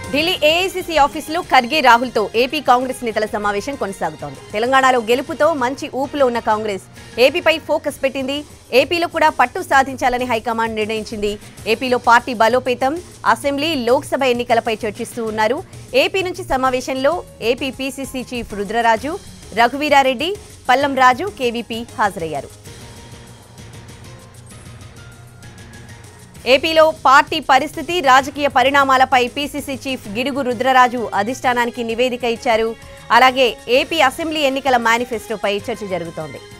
Delhi AICC ఆఫీసులో Kharge రాహుల్తో AP Congress నేతల సమావేశం కొనసాగుతోంది తెలంగాణలో గెలుపుతో మంచి ఊపులో ఉన్న కాంగ్రెస్ ఏపీపై ఫోకస్ పెట్టింది ఏపీలో కూడా పట్టు సాధించాలని హైకమాండ్ నిర్ణయించింది ఏపీలో పార్టీ బలోపేతం అసెంబ్లీ లోక్సభ ఎన్నికలపై చర్చిస్తూ ఉన్నారు ఏపీ నుంచి సమావేశంలో AP PCC chief Rudraraju Raghuveera Reddy Pallam Raju KVP హాజరయ్యారు ఏపీలో పార్టీ పరిస్థితి రాజకీయ పరిణామాలపై పీసీసీ చీఫ్ గిడుగు రుద్రరాజు అధిష్టానానికి నివేదిక ఇచ్చారు అలాగే ఏపీ అసెంబ్లీ ఎన్నికల మేనిఫెస్టోపై చర్చ జరుగుతోంది